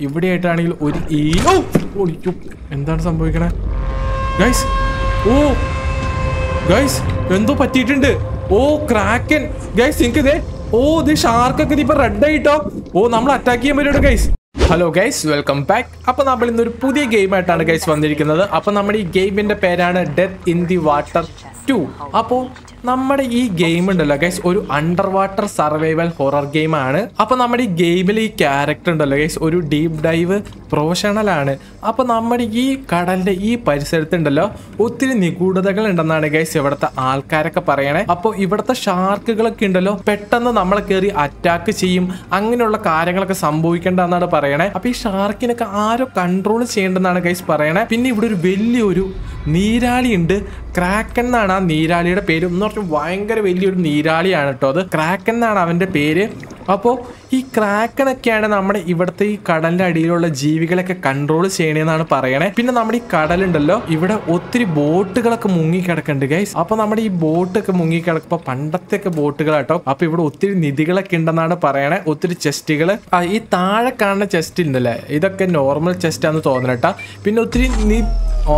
ഇവിടെ ആയിട്ടാണെങ്കിൽ ഒരു ഈ ഓ ഒളിക്കു എന്താണ് സംഭവിക്കണേ ഗൈസ് ഓ ഗൈസ് എന്തോ പറ്റിയിട്ടുണ്ട് ഓ ക്രാക്കൻ ഗൈസ് നിങ്ങൾക്ക് ഇതേ ഓ ഇത് ഷാർക്കൊക്കെ ഇപ്പൊ റെഡ് ആയിട്ടോ ഓ നമ്മൾ അറ്റാക്ക് ചെയ്യാൻ പറ്റും guys hello guys welcome back അപ്പൊ നമ്മൾ ഇന്നൊരു പുതിയ ഗെയിം ആയിട്ടാണ് ഗൈസ് വന്നിരിക്കുന്നത് അപ്പൊ നമ്മുടെ ഈ ഗെയിമിന്റെ പേരാണ് death in the water two അപ്പോ നമ്മുടെ ഈ ഗെയിം ഉണ്ടല്ലോ ഗൈസ് ഒരു underwater survival horror game ആണ് അപ്പൊ നമ്മുടെ ഈ ഗെയിമിൽ ഈ ക്യാരക്ടർ ഉണ്ടല്ലോ ഗൈസ് ഒരു ഡീപ് ഡൈവ് പ്രൊഫഷണൽ ആണ് അപ്പൊ നമ്മുടെ ഈ കടലിന്റെ ഈ പരിസരത്തുണ്ടല്ലോ ഒത്തിരി നിഗൂഢതകൾ ഉണ്ടെന്നാണ് ഗൈസ് ഇവിടുത്തെ ആൾക്കാരൊക്കെ പറയണേ അപ്പോൾ ഇവിടുത്തെ ഷാർക്കുകളൊക്കെ ഉണ്ടല്ലോ പെട്ടെന്ന് നമ്മളെ കയറി അറ്റാക്ക് ചെയ്യും അങ്ങനെയുള്ള കാര്യങ്ങളൊക്കെ സംഭവിക്കേണ്ടെന്നാണ് പറയണേ അപ്പൊ ഈ ഷാർക്കിനൊക്കെ ആരോ കൺട്രോൾ ചെയ്യേണ്ടെന്നാണ് ഗൈസ് പറയണേ പിന്നെ ഇവിടെ ഒരു വലിയൊരു നീരാളി ഉണ്ട് ക്രാക്കൻ എന്നാണ് ആ നീരാളിയുടെ പേര് എന്ന് പറഞ്ഞാൽ ഭയങ്കര വലിയൊരു നീരാളിയാണ് കേട്ടോ അത് ക്രാക്കൻ എന്നാണ് അവന്റെ പേര് അപ്പോൾ ഈ ക്രാക്കനൊക്കെയാണ് നമ്മുടെ ഇവിടുത്തെ ഈ കടലിന്റെ അടിയിലുള്ള ജീവികളൊക്കെ കൺട്രോൾ ചെയ്യണേന്നാണ് പറയണേ പിന്നെ നമ്മുടെ ഈ കടലുണ്ടല്ലോ ഇവിടെ ഒത്തിരി ബോട്ടുകളൊക്കെ മുങ്ങി കിടക്കുന്നുണ്ട് ഗൈസ് അപ്പൊ നമ്മുടെ ഈ ബോട്ടൊക്കെ മുങ്ങി കിടക്കുമ്പോ പണ്ടത്തെ ഒക്കെ ബോട്ടുകളാട്ടോ അപ്പൊ ഇവിടെ ഒത്തിരി നിധികളൊക്കെ ഉണ്ടെന്നാണ് പറയണേ ഒത്തിരി ചെസ്റ്റുകൾ ഈ താഴെ കാണുന്ന ചെസ്റ്റ് ഉണ്ടല്ലേ ഇതൊക്കെ നോർമൽ ചെസ്റ്റ് ആണെന്ന് തോന്നണട്ടാ പിന്നെ ഒത്തിരി നി ഓ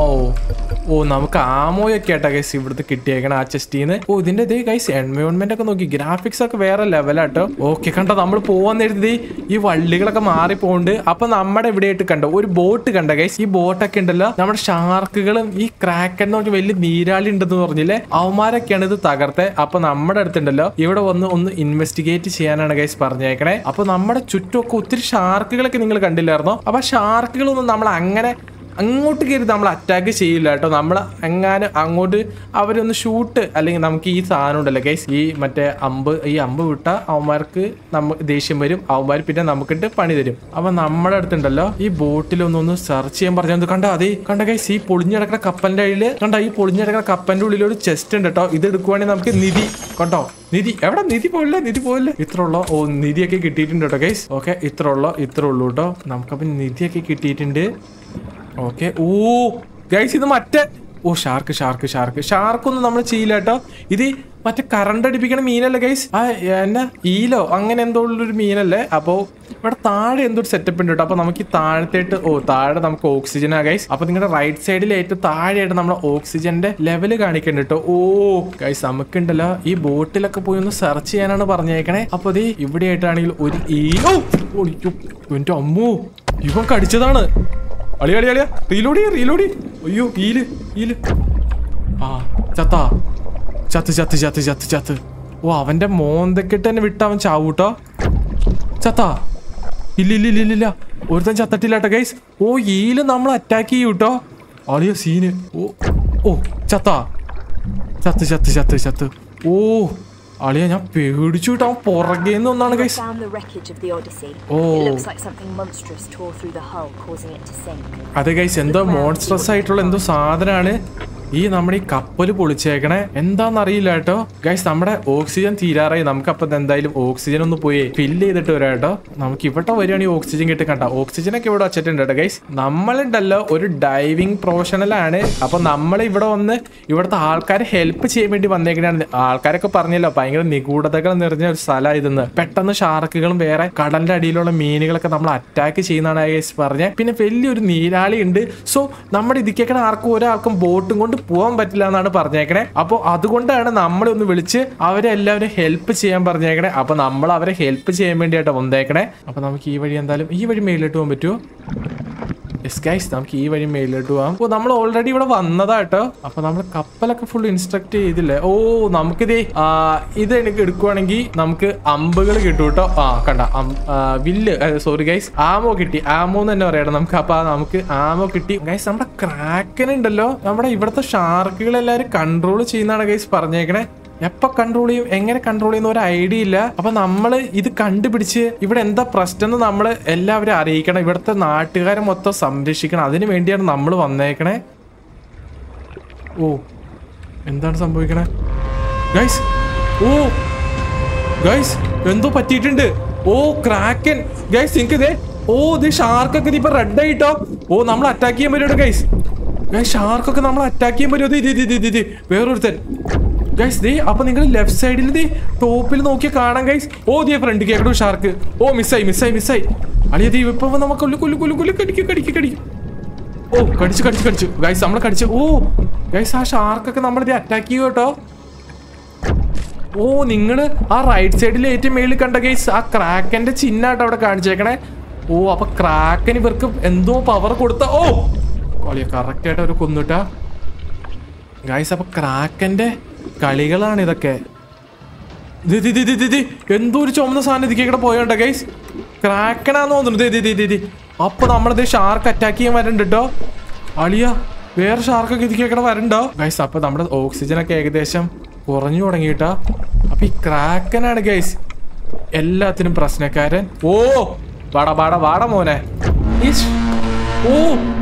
ഓ നമുക്ക് ആമോയൊക്കെ ആയിട്ടാ ഗൈസ് ഇവിടുത്തെ കിട്ടിയേക്കണ ആ ചെസ്റ്റീന്ന് ഓ ഇതിന്റെ ഇതേ ഗൈസ് എൻവയോൺമെന്റ് ഒക്കെ നോക്കി ഗ്രാഫിക്സ് ഒക്കെ വേറെ ലെവലാട്ടോ ഓക്കെ കണ്ടോ നമ്മൾ പോവാൻ എഴുതി ഈ വള്ളികളൊക്കെ മാറി പോകുന്നുണ്ട് അപ്പൊ നമ്മുടെ ഇവിടെയായിട്ട് കണ്ടോ ഒരു ബോട്ട് കണ്ട ഗൈസ് ഈ ബോട്ടൊക്കെ ഉണ്ടല്ലോ നമ്മുടെ ഷാർക്കുകളും ഈ ക്രാക്കൻ എന്ന് പറഞ്ഞ വലിയ നീരാളി ഉണ്ടെന്ന് പറഞ്ഞില്ലേ അവന്മാരൊക്കെയാണ് ഇത് തകർത്തെ അപ്പൊ നമ്മുടെ അടുത്തുണ്ടല്ലോ ഇവിടെ വന്ന് ഒന്ന് ഇൻവെസ്റ്റിഗേറ്റ് ചെയ്യാനാണ് ഗൈസ് പറഞ്ഞേക്കണേ അപ്പൊ നമ്മുടെ ചുറ്റുമൊക്കെ ഒത്തിരി ഷാർക്കുകളൊക്കെ നിങ്ങൾ കണ്ടില്ലായിരുന്നോ അപ്പൊ ഷാർക്കുകളൊന്നും നമ്മൾ അങ്ങനെ അങ്ങോട്ട് കയറി നമ്മൾ അറ്റാക്ക് ചെയ്യില്ല കേട്ടോ നമ്മൾ എങ്ങാനും അങ്ങോട്ട് അവരൊന്ന് ഷൂട്ട് അല്ലെങ്കിൽ നമുക്ക് ഈ സാധനം ഉണ്ടല്ലോ ഗൈസ് ഈ മറ്റേ അമ്പ് ഈ അമ്പ് വിട്ട അവന്മാർക്ക് നമ്മ ദേഷ്യം വരും അവന്മാർ പിന്നെ നമുക്കിട്ട് പണി തരും അപ്പൊ നമ്മുടെ അടുത്തുണ്ടല്ലോ ഈ ബോട്ടിലൊന്നൊന്ന് സെർച്ച് ചെയ്യാൻ പറഞ്ഞത് കണ്ട അതെ കണ്ട ഗൈസ് ഈ പൊളിഞ്ഞിടക്കുന്ന കപ്പലിന്റെ അടിയില് കണ്ട ഈ പൊളിഞ്ഞിടക്കുന്ന കപ്പലിന്റെ ഉള്ളിൽ ഒരു ചെസ്റ്റ് ഉണ്ട് കേട്ടോ ഇത് എടുക്കുവാണെങ്കിൽ നമുക്ക് നിധി കണ്ടോ നിധി എവിടെ നിധി പോയില്ലേ നിധി പോയില്ലേ ഇത്ര ഉള്ളോ ഓ നിധിയൊക്കെ കിട്ടിയിട്ടുണ്ട് കേട്ടോ ഗൈസ് ഓക്കെ ഇത്ര ഉള്ളോ ഇത്ര ഉള്ളൂ കേട്ടോ നമുക്കപ്പം നിധിയൊക്കെ കിട്ടിയിട്ടുണ്ട് ഓക്കെ ഓ ഗൈസ് ഇത് മറ്റേ ഓ ഷാർക്ക് ഷാർക്ക് ഷാർക്ക് ഷാർക്കൊന്നും നമ്മൾ ചെയ്യില്ല കേട്ടോ ഇത് മറ്റേ കറണ്ട് അടിപ്പിക്കണ മീനല്ലേ ഗൈസ് ആ എന്നാ ഈലോ അങ്ങനെ എന്തോ ഉള്ളൊരു മീനല്ലേ അപ്പോൾ ഇവിടെ താഴെ എന്തോ ഒരു സെറ്റപ്പ് ഉണ്ട് കേട്ടോ അപ്പൊ നമുക്ക് ഈ താഴത്തേട്ട് ഓ താഴെ നമുക്ക് ഓക്സിജൻ ആ ഗൈസ് അപ്പൊ നിങ്ങളുടെ റൈറ്റ് സൈഡിൽ ഏറ്റവും താഴെയായിട്ട് നമ്മുടെ ഓക്സിജന്റെ ലെവല് കാണിക്കുന്നുണ്ട് കേട്ടോ ഓ ഗൈസ് നമുക്കുണ്ടല്ലോ ഈ ബോട്ടിലൊക്കെ പോയി ഒന്ന് സെർച്ച് ചെയ്യാനാണ് പറഞ്ഞേക്കണേ അപ്പൊ ഇത് ഇവിടെ ആയിട്ടാണെങ്കിൽ ഒരു ഈ ഓ ഒളിക്കും എന്റെ അമ്മോ ഇവൻ കടിച്ചതാണ് അളി അളി അളിയ റീലോടി റീലോടി അയ്യോ ഈല് ഈല് ആ ചത്താ ചത്ത് ചത്ത് ചത്ത് ചത്ത് ചത്ത് ഓ അവന്റെ മോന്തക്കെട്ട് തന്നെ വിട്ട് അവൻ ചാവൂട്ടോ ചത്താ ഇല്ല ഇല്ല ഇല്ല ഇല്ല ഒരുത്തൻ ചത്തട്ടില്ല കേട്ടോ ഗൈസ് ഓ ഈല് നമ്മൾ അറ്റാക്ക് ചെയ്യൂ കേട്ടോ അളിയോ സീന് ഓ ഓ ചത്താ ചത്ത് ചത്ത് ചത്ത് ചത്ത് ഓ അളിയ ഞാൻ പേടിച്ചു കേട്ടോ അവൻ പുറകേന്ന് ഒന്നാണ് We guys found the wreckage of the Odyssey. Oh. It looks like something monstrous tore through the hull, causing it to sink. അതെ ഗൈസ് എന്തോ മോൺസ്ട്രസ് ആയിട്ടുള്ള എന്തോ സാധനമാണ് ഈ നമ്മുടെ ഈ കപ്പൽ പൊളിച്ചേക്കണേ എന്താന്ന് അറിയില്ല കേട്ടോ ഗൈസ് നമ്മുടെ ഓക്സിജൻ തീരാറായി നമുക്ക് അപ്പൊ എന്തായാലും ഓക്സിജൻ ഒന്ന് പോയി ഫില്ല് ചെയ്തിട്ട് വരാം കേട്ടോ നമുക്ക് ഇവിടെ വരികയാണെങ്കിൽ ഓക്സിജൻ കിട്ടി കണ്ട ഓക്സിജൻ ഒക്കെ ഇവിടെ വച്ചിട്ടുണ്ട് കേട്ടോ ഗൈസ് നമ്മളുണ്ടല്ലോ ഒരു ഡൈവിംഗ് പ്രൊഫഷണൽ ആണ് അപ്പൊ നമ്മൾ ഇവിടെ വന്ന് ഇവിടുത്തെ ആൾക്കാരെ ഹെൽപ്പ് ചെയ്യാൻ വേണ്ടി വന്നേക്കണാണ് ആൾക്കാരൊക്കെ പറഞ്ഞല്ലോ ഭയങ്കര നിഗൂഢതകൾ നിറഞ്ഞ ഒരു സ്ഥലമാണ് ഇതെന്ന് പെട്ടെന്ന് ഷാർക്കുകളും വേറെ കടലിന്റെ അടിയിലുള്ള മീനുകളൊക്കെ നമ്മൾ അറ്റാക്ക് ചെയ്യുന്നതാണ് ഗൈസ് പറഞ്ഞത് പിന്നെ വലിയൊരു നീരാളി ഉണ്ട് സോ നമ്മുടെ ഇതിക്കേക്കണ ആർക്കും ഒരാൾക്കും ബോട്ടും കൊണ്ട് പോകാൻ പറ്റില്ല എന്നാണ് പറഞ്ഞേക്കണേ അപ്പോൾ അതുകൊണ്ടാണ് നമ്മളെ ഒന്ന് വിളിച്ച് അവരെ എല്ലാവരും ഹെൽപ്പ് ചെയ്യാൻ പറഞ്ഞേക്കണേ അപ്പൊ നമ്മൾ അവരെ ഹെൽപ്പ് ചെയ്യാൻ വേണ്ടിയായിട്ട് വന്നേക്കണേ അപ്പൊ നമുക്ക് ഈ വഴി എന്തായാലും ഈ വഴി മേലിട്ട് പോകാൻ പറ്റുമോ യെസ് ഗൈസ് നമുക്ക് ഈ വഴി മേലിലോട്ട് പോവാം ഓ നമ്മൾ ഓൾറെഡി ഇവിടെ വന്നതാ കേട്ടോ അപ്പൊ നമ്മൾ കപ്പലൊക്കെ ഫുൾ ഇൻസ്ട്രക്ട് ചെയ്തില്ലേ ഓ നമുക്കിത് ഇത് എനിക്ക് എടുക്കുവാണെങ്കിൽ നമുക്ക് അമ്പുകൾ കിട്ടും കേട്ടോ ആ കണ്ട അം- ആ, വില്ല് സോറി ഗൈസ് ആമോ കിട്ടി ആമോ എന്ന് തന്നെ പറയണം നമുക്ക് അപ്പൊ ആ നമുക്ക് ആമോ കിട്ടി ഗൈസ് നമ്മുടെ ക്രാക്കൻ ഉണ്ടല്ലോ നമ്മുടെ ഇവിടുത്തെ ഷാർക്കുകൾ എല്ലാവരും കൺട്രോൾ ചെയ്യുന്നതാണ് ഗൈസ് പറഞ്ഞേക്കണേ എപ്പോ കൺട്രോൾ ചെയ്യും എങ്ങനെ കൺട്രോൾ ചെയ്യുന്ന ഒരു ഐഡിയ ഇല്ല അപ്പൊ നമ്മൾ ഇത് കണ്ടുപിടിച്ച് ഇവിടെ എന്താ പ്രശ്നം എന്ന് നമ്മൾ എല്ലാവരും അറിയിക്കണം ഇവിടുത്തെ നാട്ടുകാരെ മൊത്തം സംരക്ഷിക്കണം അതിനു വേണ്ടിയാണ് നമ്മൾ വന്നേക്കണേ ഓ എന്താണ് സംഭവിക്കണേ ഗൈസ് ഓ ഗൈസ് എന്തോ പറ്റിയിട്ടുണ്ട് ഓ ക്രാക്കൻ ഗൈസ് നിങ്ങൾക്ക് ഇതേ ഓ ഇത് ഷാർക്കൊക്കെ ഇപ്പൊ റെഡ് ആയിട്ടോ ഓ നമ്മൾ അറ്റാക്ക് ചെയ്യാൻ പറ്റുമോ ഗൈസ് ഗൈസ് ഷാർക്കൊക്കെ നമ്മൾ അറ്റാക്ക് ചെയ്യാൻ പറ്റുമോ ഇത് ഇത് ഇത് ഇത് ഇത് വേറൊരുത്തൻ ഗൈസ് ദേ അപ്പൊ നിങ്ങൾ ലെഫ്റ്റ് സൈഡിൽ ദേ ടോപ്പിൽ നോക്കിയാൽ കാണാം ഗൈസ് ഓ ദിയ ഫ്രണ്ട് കേട്ടോ ഷാർക്ക് ഓ മിസ്സായി മിസ്സായി മിസ്സായി അളിയ ദൈവം ഇപ്പൊ നമുക്ക് കൊല്ലു കൊല്ലു കൊല്ലു കൊല്ലു കടിക്കും കടിക്കും കടിക്കും ഓ കടിച്ചു കടിച്ചു കടിച്ചു ഗൈസ് നമ്മൾ കടിച്ചു ഓ ഗൈസ് ആ ഷാർക്കൊക്കെ നമ്മളിത് അറ്റാക്ക് ചെയ്യും കേട്ടോ ഓ നിങ്ങള് ആ റൈറ്റ് സൈഡിൽ ഏറ്റവും മേളിൽ കണ്ട ഗൈസ് ആ ക്രാക്കന്റെ ചിഹ്നമായിട്ട് അവിടെ കാണിച്ചേക്കണേ ഓ അപ്പൊ ക്രാക്കൻ ഇവർക്ക് എന്തോ പവർ കൊടുത്ത ഓ കളിയ കറക്റ്റ് ആയിട്ട് അവർ കൊന്നിട്ടാ ഗൈസ് അപ്പൊ ക്രാക്കന്റെ കളികളാണ് ഇതൊക്കെ ദേ, ദേ, ദേ, ദേ, ദേ, ദേ. എന്തോ ഒരു ചുമന്ന സാധനം ഇതിക്കേടെ പോയോണ്ട ഗൈസ് ക്രാക്കനാന്ന് തോന്നുന്നു ദേ, ദേ, ദേ, ദേ, ദേ. അപ്പൊ നമ്മളിത് ഷാർക്ക് അറ്റാക്ക് ചെയ്യാൻ വരുന്നുണ്ട് കേട്ടോ അളിയ വേറെ ഷാർക്കൊക്കെ ഇതിക്കേടെ വരണ്ടോ ഗൈസ് അപ്പൊ നമ്മുടെ ഓക്സിജൻ ഒക്കെ ഏകദേശം കുറഞ്ഞു തുടങ്ങിയിട്ടാ അപ്പൊ ഈ ക്രാക്കനാണ് ഗൈസ് എല്ലാത്തിനും പ്രശ്നക്കാരൻ ഓ വാട വാട വാട മോനെ ഈശ്. ഓ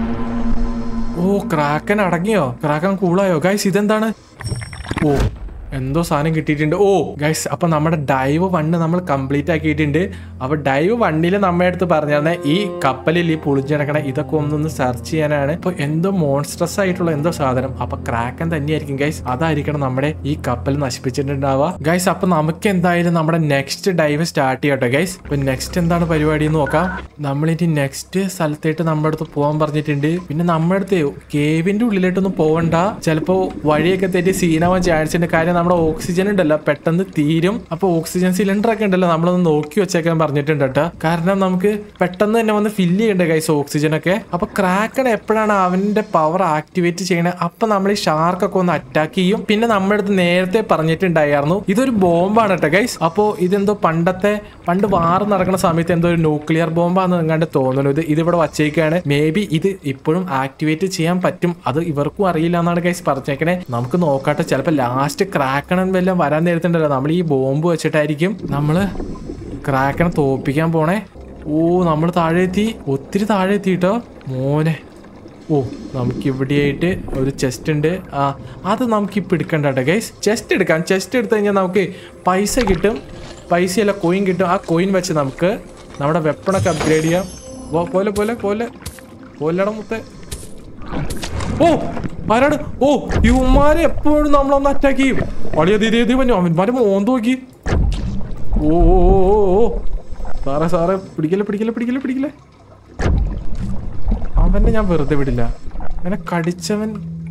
ഓ ക്രാക്കൻ അടങ്ങിയോ ക്രാക്കൻ കൂളായോ ഗൈസ് ഇതെന്താണ് ഓ എന്തോ സാധനം കിട്ടിയിട്ടുണ്ട് ഓ ഗൈസ് അപ്പൊ നമ്മുടെ ഡൈവ് വണ്ണ് നമ്മൾ കംപ്ലീറ്റ് ആക്കിയിട്ടുണ്ട് അപ്പൊ ഡൈവ് വണ്ണിൽ നമ്മുടെ അടുത്ത് പറഞ്ഞാൽ ഈ കപ്പലിൽ ഈ പൊളിഞ്ഞിടക്കണ ഇതൊക്കെ ഒന്നൊന്ന് സെർച്ച് ചെയ്യാനാണ് ഇപ്പൊ എന്തോ മോൺസ്ട്രസ് ആയിട്ടുള്ള എന്തോ സാധനം അപ്പൊ ക്രാക്കൻ തന്നെയായിരിക്കും ഗൈസ് അതായിരിക്കണം നമ്മുടെ ഈ കപ്പൽ നശിപ്പിച്ചിട്ടുണ്ടാവുക ഗൈസ് അപ്പൊ നമുക്ക് എന്തായാലും നമ്മുടെ നെക്സ്റ്റ് ഡൈവ് സ്റ്റാർട്ട് ചെയ്യട്ടെ ഗൈസ് ഇപ്പൊ നെക്സ്റ്റ് എന്താണ് പരിപാടി എന്ന് നോക്കാം നമ്മളിനി നെക്സ്റ്റ് സ്ഥലത്തേട്ട് നമ്മുടെ അടുത്ത് പോകാൻ പറഞ്ഞിട്ടുണ്ട് പിന്നെ നമ്മുടെ അടുത്ത് കേവിന്റെ ഉള്ളിലോട്ടൊന്നും പോവണ്ട ചിലപ്പോ വഴിയൊക്കെ തെറ്റി സീനാവാൻ ചാൻസ് ഉണ്ട് കാര്യം നമ്മുടെ ഓക്സിജൻ ഉണ്ടല്ലോ പെട്ടെന്ന് തീരും അപ്പൊ ഓക്സിജൻ സിലിണ്ടർ ഒക്കെ ഉണ്ടല്ലോ നമ്മളൊന്ന് നോക്കി വെച്ചേക്കാൻ പറഞ്ഞിട്ടുണ്ട് കേട്ടോ കാരണം നമുക്ക് പെട്ടെന്ന് തന്നെ വന്ന് ഫില്ല് ചെയ്യണ്ടേ കൈസ് ഓക്സിജൻ ഒക്കെ അപ്പൊ ക്രാക്കൺ എപ്പോഴാണ് അവന്റെ പവർ ആക്ടിവേറ്റ് ചെയ്യണേ അപ്പൊ നമ്മൾ ഈ ഷാർക്കൊക്കെ ഒന്ന് അറ്റാക്ക് ചെയ്യും പിന്നെ നമ്മുടെ അടുത്ത് നേരത്തെ പറഞ്ഞിട്ടുണ്ടായിരുന്നു ഇതൊരു ബോംബാണ് കേട്ടോ ഗൈസ് അപ്പോ ഇതെന്തോ പണ്ടത്തെ പണ്ട് വാറ് നടക്കുന്ന സമയത്ത് എന്തോ ഒരു ന്യൂക്ലിയർ ബോംബാന്ന് എങ്ങാണ്ട് തോന്നുന്നു ഇത് ഇതിവിടെ വച്ചേക്കാണ് മേ ബി ഇത് ഇപ്പോഴും ആക്ടിവേറ്റ് ചെയ്യാൻ പറ്റും അത് ഇവർക്കും അറിയില്ല എന്നാണ് ഗൈസ് പറഞ്ഞേക്കണേ നമുക്ക് നോക്കട്ടെ ചിലപ്പോൾ ലാസ്റ്റ് ക്രാക്കണം വല്ലതും വരാൻ നേരത്തുണ്ടല്ലോ നമ്മൾ ഈ ബോംബ് വെച്ചിട്ടായിരിക്കും നമ്മള് ക്രാക്കനെ തോപ്പിക്കാൻ പോണേ ഓ നമ്മൾ താഴെ എത്തി ഒത്തിരി താഴെ എത്തി കേട്ടോ മോനെ ഓ നമുക്ക് ഇവിടെയായിട്ട് ഒരു ചെസ്റ്റ് ഉണ്ട് ആ അത് നമുക്ക് ഇപ്പം എടുക്കണ്ട കേട്ടോ ഗൈസ് ചെസ്റ്റ് എടുക്കാം ചെസ്റ്റ് എടുത്തു കഴിഞ്ഞാൽ നമുക്ക് പൈസ കിട്ടും പൈസയല്ല കോയിൻ കിട്ടും ആ കോയിൻ വെച്ച് നമുക്ക് നമ്മുടെ വെപ്പണൊക്കെ അപ്ഗ്രേഡ് ചെയ്യാം ഓ പോലെ പോലെ പോലെ പോലട മുത്തേ ഓ ആരാണ് ഓ ഇവന്മാരെ എപ്പോഴും നമ്മളൊന്ന് അറ്റാക്ക് ചെയ്യും അളിയ ദീദി ദീദി പറഞ്ഞു അവന്മാരെ മോന്ത് നോക്കി ഓ ഓ ഓ, ഓ, ഓ സാറേ സാറേ പിടിക്കല്ലേ പിടിക്കല്ലേ പിടിക്കല്ലേ പിടിക്കല്ലേ അവനെ ഞാൻ വെറുതെ വിടില്ല അവനെ കടിച്ചവൻ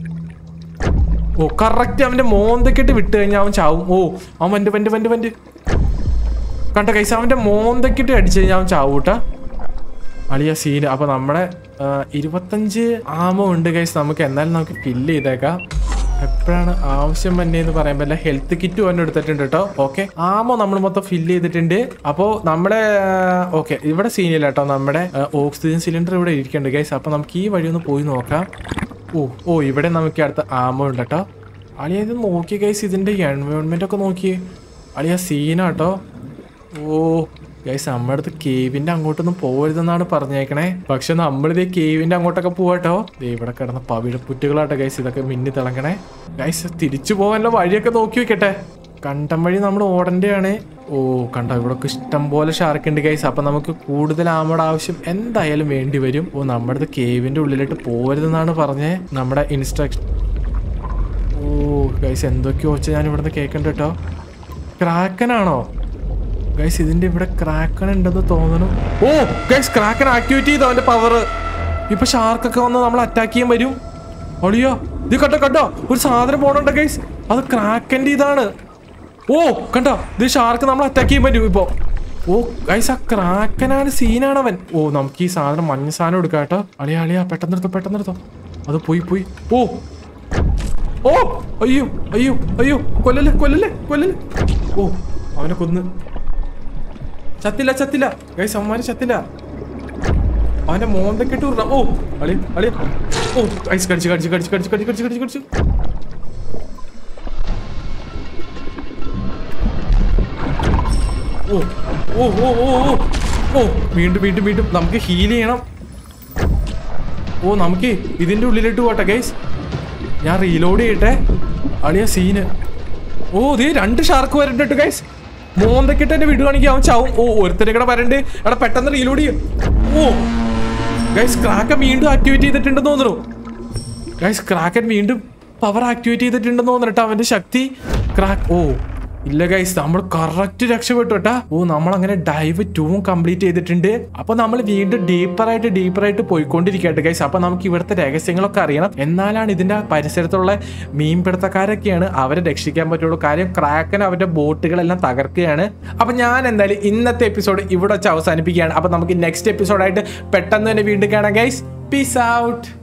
ഓ കറക്റ്റ് അവന്റെ മോന്തക്കെട്ട് വിട്ട് കഴിഞ്ഞാൽ അവൻ ചാവും ഓ അവൻ വന്റെ വന്റെ വന്റെ വന്റെ കണ്ട കൈസ അവന്റെ മോന്തക്കെട്ട് അടിച്ചു കഴിഞ്ഞാൽ അവൻ ചാവൂട്ടാ അളിയ സീന് അപ്പൊ നമ്മുടെ ആ, ഇരുപത്തഞ്ച് ആമോ ഉണ്ട് ഗൈസ് നമുക്ക് എന്നാലും നമുക്ക് ഫില്ല് ചെയ്തേക്കാം എപ്പോഴാണ് ആവശ്യം വന്നേന്ന് പറയാൻ പറ്റില്ല ഹെൽത്ത് കിറ്റ് തന്നെ എടുത്തിട്ടുണ്ട് കേട്ടോ ഓക്കെ ആമോ നമ്മൾ മൊത്തം ഫില്ല് ചെയ്തിട്ടുണ്ട് അപ്പോൾ നമ്മുടെ ഓക്കെ ഇവിടെ സീനില്ല കേട്ടോ നമ്മുടെ ഓക്സിജൻ സിലിണ്ടർ ഇവിടെ ഇരിക്കുന്നുണ്ട് ഗൈസ് അപ്പൊ നമുക്ക് ഈ വഴി ഒന്ന് പോയി നോക്കാം ഓ ഓ ഇവിടെ നമുക്ക് അടുത്ത ആമോ ഉണ്ട് കേട്ടോ അളിയ ഇത് നോക്കി ഗൈസ് ഇതിന്റെ എൻവയോൺമെന്റ് ഒക്കെ നോക്കി അളിയ സീനാട്ടോ ഓ ഗൈസ് നമ്മുടെ അടുത്ത് കേവിന്റെ അങ്ങോട്ടൊന്നും പോകരുതെന്നാണ് പറഞ്ഞേക്കണേ പക്ഷെ നമ്മളിത് കേവിന്റെ അങ്ങോട്ടൊക്കെ പോവാട്ടോ ദേ ഇവിടെ കിടന്ന പവിഴപ്പുറ്റുകളാട്ടോ ഗൈസ് ഇതൊക്കെ മിന്നി തിളങ്ങണേ ഗൈസ് തിരിച്ചു പോകാനുള്ള വഴിയൊക്കെ നോക്കി വെക്കട്ടെ കണ്ടം വഴി നമ്മൾ ഓടേണ്ടതാണ് ഓ കണ്ടോ ഇവിടെ ഇഷ്ടം പോലെ ഷാർക്ക് ഉണ്ട് ഗൈസ് അപ്പൊ നമുക്ക് കൂടുതൽ ആമയുടെ ആവശ്യം എന്തായാലും വേണ്ടി വരും ഓ നമ്മുടെ അടുത്ത് കേവിന്റെ ഉള്ളിലോട്ട് പോകരുതെന്നാണ് പറഞ്ഞേ നമ്മുടെ ഇൻസ്ട്രക്ഷൻ ഓ ഗൈസ് എന്തൊക്കെയോ വെച്ച് ഞാൻ ഇവിടുന്ന് കേൾക്കണ്ട കേട്ടോ ക്രാക്കനാണോ ഗൈസ് ഇതിന്റെ ഇവിടെ ക്രാക്കൺ ഉണ്ടെന്ന് തോന്നുന്നു ഓ ഗൈസ് ക്രാക്കൻ ആക്ടിവേറ്റ് ചെയ്തോ അവന്റെ പവർ ഇപ്പൊ ഷാർക്കൊക്കെ വന്ന് നമ്മൾ അറ്റാക്ക് ചെയ്യാൻ വരും ഒളിയോ ഇത് കണ്ടോ കണ്ടോ ഒരു സാധനം പോണുണ്ട് ഗൈസ് അത് ക്രാക്കന്റെ ഇതാണ് ഓ കണ്ടോ ഇത് ഷാർക്ക് നമ്മൾ അറ്റാക്ക് ചെയ്യാൻ പറ്റും ഇപ്പോ ഓ ഗൈസ് ആ ക്രാക്കനാണ് സീനാണ് അവൻ ഓ നമുക്ക് ഈ സാധനം മഞ്ഞ സാധനം എടുക്കാം കേട്ടോ അളിയാ അളിയാ പെട്ടെന്ന് എടുത്തോ പെട്ടെന്ന് എടുത്തോ അത് പോയി പോയി ഓ ഓ അയ്യോ അയ്യോ അയ്യോ കൊല്ലല്ലേ കൊല്ലല്ലേ കൊല്ലല്ലേ ഓ അവനെ കൊന്ന് ചത്തില്ല ചത്തില്ല ഗൈസ് അവന്മാര് ചത്തില്ല അവന്റെ മോന്തൊക്കെ ഇട്ട് വിടണം ഓ അളി അളി ഓ ഗൈസ് കടിച്ചു കടിച്ചു കടിച്ചു കടിച്ചു കടിച്ചു കടിച്ചു കടിച്ചു കടിച്ചു ഓ ഓ ഓ ഓ ഓ ഓ വീണ്ടും വീണ്ടും വീണ്ടും നമുക്ക് ഹീൽ ചെയ്യണം ഓ നമുക്ക് ഇതിന്റെ ഉള്ളിലിട്ട് പോട്ടെ ഗൈസ് ഞാൻ റീലോഡ് ചെയ്യട്ടെ അളിയ സീന് ഓ ദേ രണ്ട് ഷാർക്ക് വരണ്ടിട്ട് ഗൈസ് മോന്തക്കിട്ട് എന്നെ വിടുവാണെങ്കിൽ അവൻ ചാവും ഓ ഒരുത്തരെ കൂടെ വരണ്ട് എടാ പെട്ടെന്ന് റീലോഡ് ചെയ്യും ഓ ഗൈസ് ക്രാക്കൻ വീണ്ടും ആക്ടിവേറ്റ് ചെയ്തിട്ടുണ്ടെന്ന് തോന്നുന്നു ഗൈസ് ക്രാക്കൻ വീണ്ടും പവർ ആക്ടിവേറ്റ് ചെയ്തിട്ടുണ്ടെന്ന് തോന്നുന്നു കേട്ടോ അവന്റെ ശക്തി ക്രാക്ക് ഓ ഇല്ല ഗൈസ് നമ്മൾ കറക്റ്റ് രക്ഷപ്പെട്ടു കേട്ടാ ഓ നമ്മൾ അങ്ങനെ ഡൈവ് ടൂവും കംപ്ലീറ്റ് ചെയ്തിട്ടുണ്ട് അപ്പൊ നമ്മൾ വീണ്ടും ഡീപ്പറായിട്ട് ഡീപ്പറായിട്ട് പോയിക്കൊണ്ടിരിക്കട്ടെ ഗൈസ് അപ്പൊ നമുക്ക് ഇവിടുത്തെ രഹസ്യങ്ങളൊക്കെ അറിയണം എന്നാലാണ് ഇതിന്റെ പരിസരത്തുള്ള മീൻപിടുത്തക്കാരൊക്കെയാണ് അവരെ രക്ഷിക്കാൻ പറ്റുള്ളൂ കാര്യം ക്രാക്കൻ അവരുടെ ബോട്ടുകളെല്ലാം തകർക്കുകയാണ് അപ്പൊ ഞാൻ എന്തായാലും ഇന്നത്തെ എപ്പിസോഡ് ഇവിടെ വെച്ച് അവസാനിപ്പിക്കുകയാണ് അപ്പൊ നമുക്ക് നെക്സ്റ്റ് എപ്പിസോഡായിട്ട് പെട്ടെന്ന് തന്നെ വീണ്ടും കാണാം ഗൈസ് പീസ് ഔട്ട്